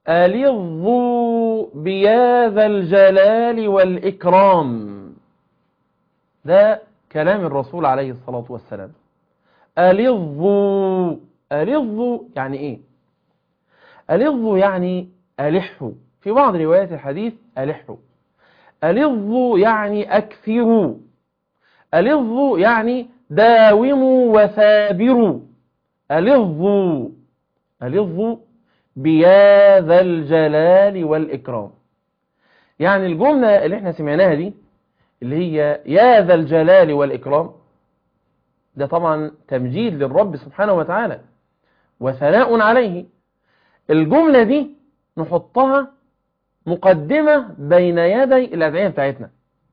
ألظوا بيا ذا الجلال والإكرام ده كلام الرسول عليه الصلاة والسلام ألظوا ألظوا يعني إيه ألظوا يعني ألحوا في بعض روايات الحديث ألحوا ألظوا يعني أكثروا ألظوا يعني داوموا وثابروا ألظوا ألظوا بيا ذا الجلال والإكرام يعني الجملة اللي احنا سمعناها دي اللي هي يا ذا الجلال والإكرام ده طبعا تمجيد للرب سبحانه وتعالى وثناء عليه الجملة دي نحطها مقدمة بين يدي الأدعية بتاعتنا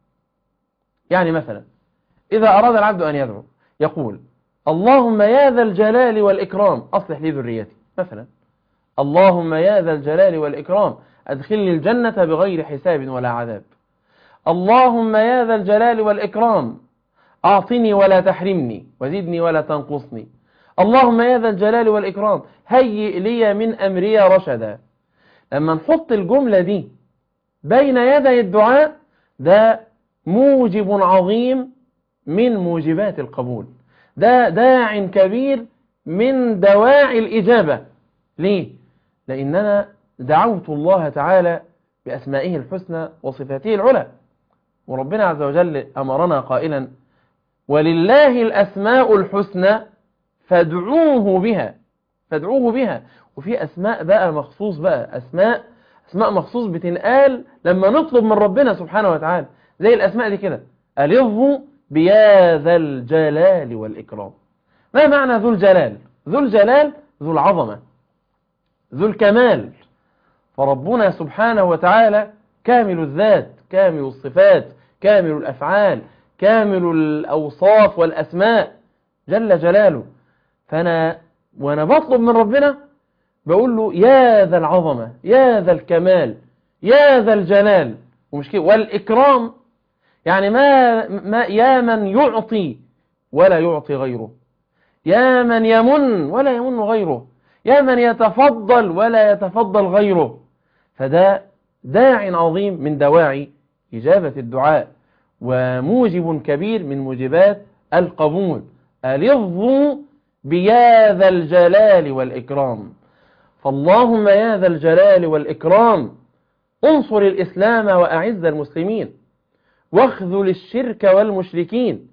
يعني مثلا إذا أراد العبد أن يدعو يقول اللهم يا ذا الجلال والإكرام أصلح لي ذريتي مثلا اللهم يا ذا الجلال والإكرام أدخلني الجنة بغير حساب ولا عذاب اللهم يا ذا الجلال والإكرام أعطني ولا تحرمني وزدني ولا تنقصني اللهم يا ذا الجلال والإكرام هيئ لي من أمري رشدا لما نحط الجملة دي بين يدي الدعاء ده موجب عظيم من موجبات القبول ده داع كبير من دواعي الإجابة ليه؟ لأننا دعوت الله تعالى بأسمائه الحسنى وصفاته العلى وربنا عز وجل أمرنا قائلا ولله الأسماء الحسنى فادعوه بها فادعوه بها وفي أسماء بقى مخصوص بقى أسماء أسماء مخصوص بتنقال لما نطلب من ربنا سبحانه وتعالى زي الأسماء دي كده ألظوا بيا ذا الجلال والإكرام ما معنى ذو الجلال ذو الجلال ذو العظمة ذو الكمال فربنا سبحانه وتعالى كامل الذات كامل الصفات كامل الأفعال كامل الأوصاف والأسماء جل جلاله فأنا وأنا بطلب من ربنا بقول له يا ذا العظمة يا ذا الكمال يا ذا الجلال ومش كده والإكرام يعني ما, ما يا من يعطي ولا يعطي غيره يا من يمن ولا يمن غيره يا من يتفضل ولا يتفضل غيره فده داع عظيم من دواعي إجابة الدعاء وموجب كبير من موجبات القبول ألظوا بيا ذا الجلال والإكرام فاللهم يا ذا الجلال والإكرام انصر الإسلام وأعز المسلمين واخذل الشرك والمشركين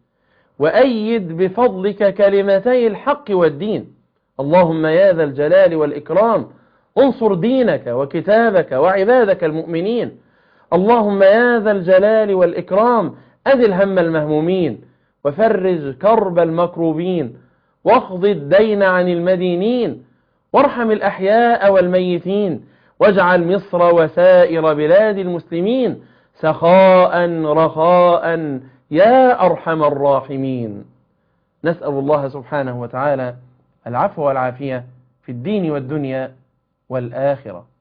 وأيد بفضلك كلمتي الحق والدين اللهم يا ذا الجلال والإكرام انصر دينك وكتابك وعبادك المؤمنين اللهم يا ذا الجلال والإكرام أذل هم المهمومين وفرج كرب المكروبين واقض الدين عن المدينين وارحم الأحياء والميتين واجعل مصر وسائر بلاد المسلمين سخاء رخاء يا أرحم الراحمين نسأل الله سبحانه وتعالى العفو والعافية في الدين والدنيا والآخرة